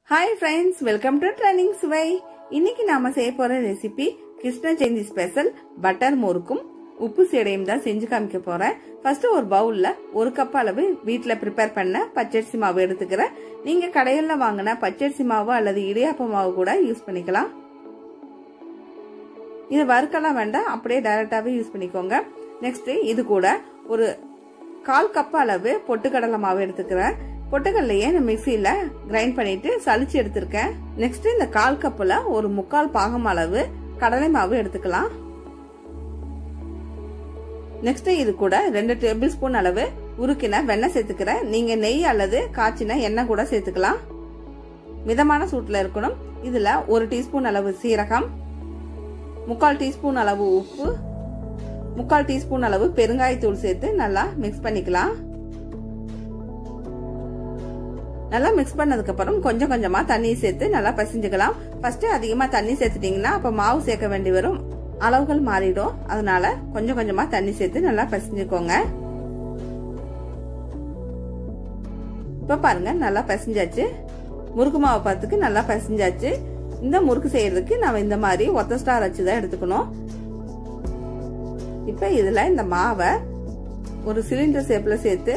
hi friends welcome to trending சுவை இன்னைக்கு நாம செய்ய போற recipe Krishna Jayanthi special butter முறுக்கும் உப்பு சீடையும் தான் செஞ்சு காமிக்க போறேன் ஃபர்ஸ்ட் ஒரு பவுல்ல ஒரு கப் அளவு வீட்ல ப்ரிப்பேர் பண்ண பச்சரிசி மாவு எடுத்துக்கிறேன் நீங்க கடையில வாங்கின பச்சரிசி மாவு அல்லது இடியாப்ப மாவு கூட யூஸ் பண்ணிக்கலாம் இது வறுக்கலாம் வேண்டாம் அப்படியே டைரக்டாவே யூஸ் பண்ணிக்கோங்க நெக்ஸ்ட் இது கூட ஒரு கால் கப் அளவு பொட்டுக்கடலை மாவு எடுத்துக்கிறேன் பொட்டுக்கடலையே நான் மிக்சியில கிரைண்ட் பண்ணிட்டு சளிச்சு எடுத்திருக்கேன் நெக்ஸ்ட் இந்த கால் கப்ல ஒரு முக்கால் பாகம் அளவு கடலை மாவு எடுத்துக்கலாம் நெக்ஸ்ட் இது கூட ரெண்டு டேபிள் ஸ்பூன் அளவு உருக்கின வெண்ணெய் சேர்த்துக்கிறேன் நீங்க நெய் அல்லது காய்ச்சின எண்ணெய் கூட சேர்த்துக்கலாம் மிதமான சூட்டில் இருக்கணும் இதுல ஒரு டீஸ்பூன் அளவு சீரகம் முக்கால் டீஸ்பூன் அளவு உப்பு முக்கால் டீஸ்பூன் அளவு பெருங்காயத்தூள் சேர்த்து நல்லா மிக்ஸ் பண்ணிக்கலாம் நல்லா மிக்ஸ் பண்ணதுக்கு அப்புறம் கொஞ்சம் கொஞ்சமா தண்ணி சேர்த்து நல்லா பசிஞ்சுக்கலாம் ஃபர்ஸ்ட் அதிகமா தண்ணி சேர்த்துட்டீங்கன்னா அப்ப மாவு சேர்க்க வேண்டி வரும் அளவுகள் மாறிடும் அதனால கொஞ்சம் கொஞ்சமா தண்ணி சேர்த்து நல்லா பசிஞ்சுக்கோங்க இப்ப பாருங்க நல்லா பசிஞ்சாச்சு முறுக்கு மாவு பார்த்துக்கு நல்லா பசிஞ்சாச்சு இந்த முறுக்கு செய்யறதுக்கு நம்ம இந்த மாதிரி ஒத்த ஸ்டார் வச்சு தான் எடுத்துக்கணும் இப்ப இதுல இந்த மாவை ஒரு சிலிண்டர் ஷேப்ல சேர்த்து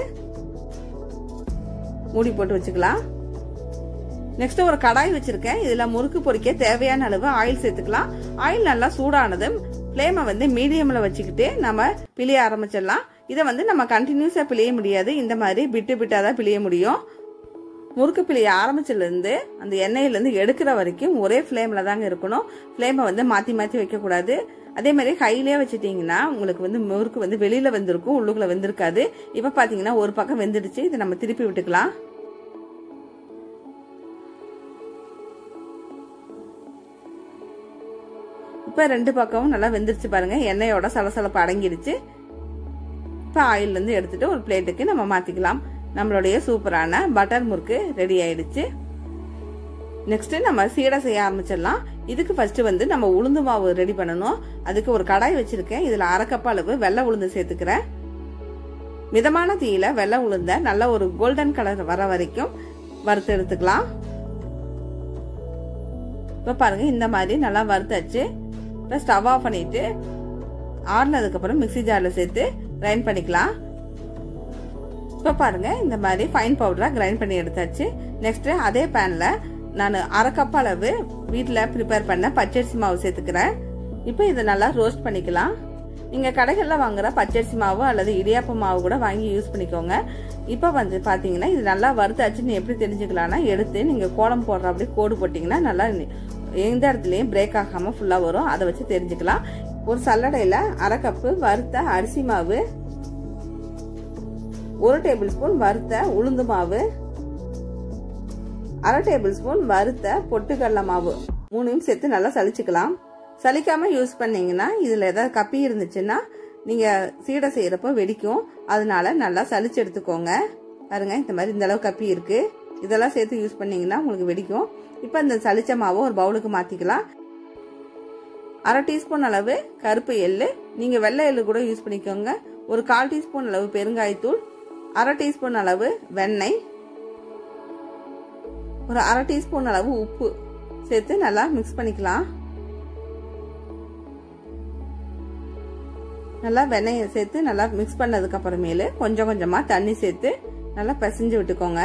மூடி போட்டு வச்சுக்கலாம் நெக்ஸ்ட் ஒரு கடாய் வச்சிருக்கேன் இதுல முறுக்கு பொறிக்க தேவையான அளவு ஆயில் சேர்த்துக்கலாம் ஆயில் நல்லா சூடானதும் ஃப்ளேமை வந்து மீடியம்ல வச்சுக்கிட்டு நம்ம பிழிய ஆரம்பிச்சிடலாம் இதை வந்து நம்ம கண்டினியூஸா பிழிய முடியாது இந்த மாதிரி பிட்டு பிட்டா தான் பிழிய முடியும் முறுக்கு பிழிய ஆரம்பிச்சதுலேருந்து அந்த எண்ணெயிலேருந்து எடுக்கிற வரைக்கும் ஒரே ஃப்ளேமில் தாங்க இருக்கணும் ஃப்ளேமை வந்து மாற்றி மாற்றி வைக்கக்கூடாது அதே மாதிரி ஹைலே வச்சுட்டிங்கன்னா உங்களுக்கு வந்து முறுக்கு வந்து வெளியில் வந்திருக்கும் உள்ளுக்குள்ள வெந்திருக்காது இப்போ பார்த்தீங்கன்னா ஒரு பக்கம் வெந்துடுச்சு இதை நம்ம திருப்பி விட்டுக்கலாம் இப்போ ரெண்டு பக்கமும் நல்லா வெந்துருச்சு பாருங்க எண்ணெயோட சலசலப்பு அடங்கிடுச்சு இப்போ ஆயிலேருந்து எடுத்துட்டு ஒரு பிளேட்டுக்கு நம்ம மாற்றிக்கலாம் நம்மளுடைய சூப்பரான பட்டர் முறுக்கு ரெடி ஆயிடுச்சு நெக்ஸ்ட் நம்ம சீடை செய்ய ஆரம்பிச்சிடலாம் இதுக்கு ஃபர்ஸ்ட் வந்து நம்ம உளுந்து மாவு ரெடி பண்ணணும் அதுக்கு ஒரு கடாய் வச்சிருக்கேன் இதுல அரைக்கப் அளவு வெள்ளை உளுந்து சேர்த்துக்கிறேன் மிதமான தீயில வெள்ளை உளுந்த நல்ல ஒரு கோல்டன் கலர் வர வரைக்கும் வறுத்து எடுத்துக்கலாம் இப்ப பாருங்க இந்த மாதிரி நல்லா வறுத்தாச்சு இப்ப ஸ்டவ் ஆஃப் பண்ணிட்டு ஆறுனதுக்கு அப்புறம் மிக்சி ஜார்ல சேர்த்து கிரைண்ட் பண்ணிக்கலாம் இப்போ பாருங்க இந்த மாதிரி ஃபைன் பவுடரா கிரைண்ட் பண்ணி எடுத்தாச்சு நெக்ஸ்ட் அதே பேன்ல நான் அரை கப் அளவு வீட்டில் ப்ரிப்பேர் பண்ண பச்சரிசி மாவு சேர்த்துக்கிறேன் இப்போ இதை நல்லா ரோஸ்ட் பண்ணிக்கலாம் நீங்கள் கடைகளில் வாங்குற பச்சரிசி மாவு அல்லது இடியாப்ப மாவு கூட வாங்கி யூஸ் பண்ணிக்கோங்க இப்போ வந்து பார்த்தீங்கன்னா இது நல்லா வறுத்தாச்சுன்னு எப்படி தெரிஞ்சுக்கலாம்னா எடுத்து நீங்கள் கோலம் போடுற அப்படி கோடு போட்டிங்கன்னா நல்லா எந்த இடத்துலையும் பிரேக் ஆகாமல் ஃபுல்லாக வரும் அதை வச்சு தெரிஞ்சுக்கலாம் ஒரு சல்லடையில் அரை கப்பு வறுத்த அரிசி மாவு ஒரு டேபிள் ஸ்பூன் வறுத்த உளுந்து மாவு அரை டேபிள் ஸ்பூன் வறுத்த பொட்டுக்கடலை மாவு மூணையும் சேர்த்து நல்லா சளிச்சுக்கலாம் சலிக்காம யூஸ் பண்ணீங்கன்னா இதுல ஏதாவது கப்பி இருந்துச்சுன்னா நீங்க சீடை செய்யறப்போ வெடிக்கும் அதனால நல்லா சளிச்சு எடுத்துக்கோங்க பாருங்க இந்த மாதிரி இந்த அளவு கப்பி இருக்கு இதெல்லாம் சேர்த்து யூஸ் பண்ணீங்கன்னா உங்களுக்கு வெடிக்கும் இப்போ இந்த சளிச்ச மாவை ஒரு பவுலுக்கு மாத்திக்கலாம் அரை டீஸ்பூன் அளவு கருப்பு எள்ளு நீங்க வெள்ளை எள்ளு கூட யூஸ் பண்ணிக்கோங்க ஒரு கால் டீஸ்பூன் அளவு பெருங்காயத்தூள் அரை டீஸ்பூன் அளவு வெண்ணெய் ஒரு அரை டீஸ்பூன் அளவு உப்பு சேர்த்து நல்லா மிக்ஸ் பண்ணிக்கலாம் நல்லா வெண்ணெயை சேர்த்து நல்லா மிக்ஸ் பண்ணதுக்கு அப்புறமேலு கொஞ்சம் கொஞ்சமா தண்ணி சேர்த்து நல்லா பிசைஞ்சு விட்டுக்கோங்க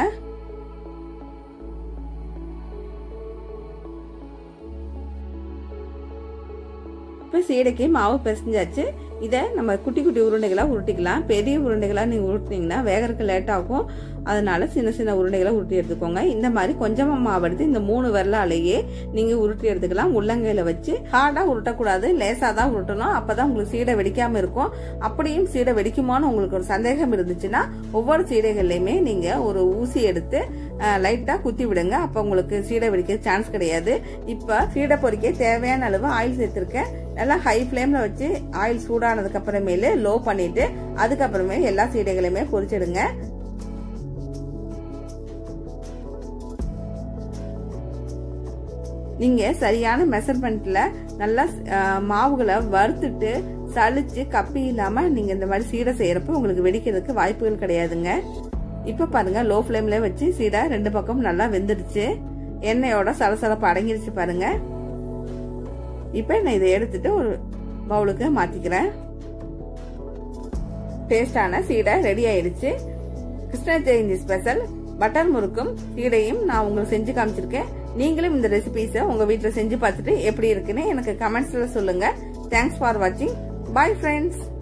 இப்போ சீடைக்கு மாவு பிசைஞ்சாச்சு இதை நம்ம குட்டி குட்டி உருண்டைகளாக உருட்டிக்கலாம் பெரிய உருண்டைகளாக நீங்கள் உருட்டினீங்கன்னா வேகறதுக்கு லேட் ஆகும் அதனால சின்ன சின்ன உருண்டைகளை உருட்டி எடுத்துக்கோங்க இந்த மாதிரி கொஞ்சமாக மாவு எடுத்து இந்த மூணு விரலாலேயே நீங்கள் உருட்டி எடுத்துக்கலாம் உள்ளங்கையில் வச்சு ஹார்டாக உருட்டக்கூடாது லேசாக தான் உருட்டணும் அப்போ தான் உங்களுக்கு சீடை வெடிக்காமல் இருக்கும் அப்படியும் சீடை வெடிக்குமான்னு உங்களுக்கு ஒரு சந்தேகம் இருந்துச்சுன்னா ஒவ்வொரு சீடைகள்லையுமே நீங்கள் ஒரு ஊசி எடுத்து லைட்டாக குத்தி விடுங்க அப்போ உங்களுக்கு சீடை வெடிக்க சான்ஸ் கிடையாது இப்போ சீடை பொறிக்க தேவையான அளவு ஆயில் சேர்த்துருக்கேன் நல்லா ஹை ஃப்ளேமில் வச்சு ஆயில் சூடானதுக்கு அப்புறமேலு லோ பண்ணிட்டு அதுக்கப்புறமே எல்லா சீடைகளையுமே பொரிச்சிடுங்க நீங்க சரியான மெஷர்மெண்ட்ல நல்லா மாவுகளை வறுத்துட்டு சளிச்சு கப்பி இல்லாம நீங்க இந்த மாதிரி சீடை செய்யறப்ப உங்களுக்கு வெடிக்கிறதுக்கு வாய்ப்புகள் கிடையாதுங்க இப்ப பாருங்க லோ ஃப்ளேம்ல வச்சு சீடை ரெண்டு பக்கம் நல்லா வெந்துடுச்சு எண்ணெயோட சலசலப்பு அடங்கிருச்சு பாருங்க இப்போ நான் இதை எடுத்துட்டு ஒரு பவுலுக்கு மாத்திக்கிறேன் டேஸ்டான சீடை ரெடி ஆயிடுச்சு கிருஷ்ண ஜெயந்தி ஸ்பெஷல் பட்டர் முறுக்கும் சீடையும் நான் உங்களுக்கு செஞ்சு காமிச்சிருக்கேன் நீங்களும் இந்த ரெசிபிஸை உங்க வீட்டில் செஞ்சு பார்த்துட்டு எப்படி இருக்குன்னு எனக்கு கமெண்ட்ஸ்ல சொல்லுங்க தேங்க்ஸ் ஃபார் வாட்சிங் பாய் ஃப்ரெண்ட்ஸ்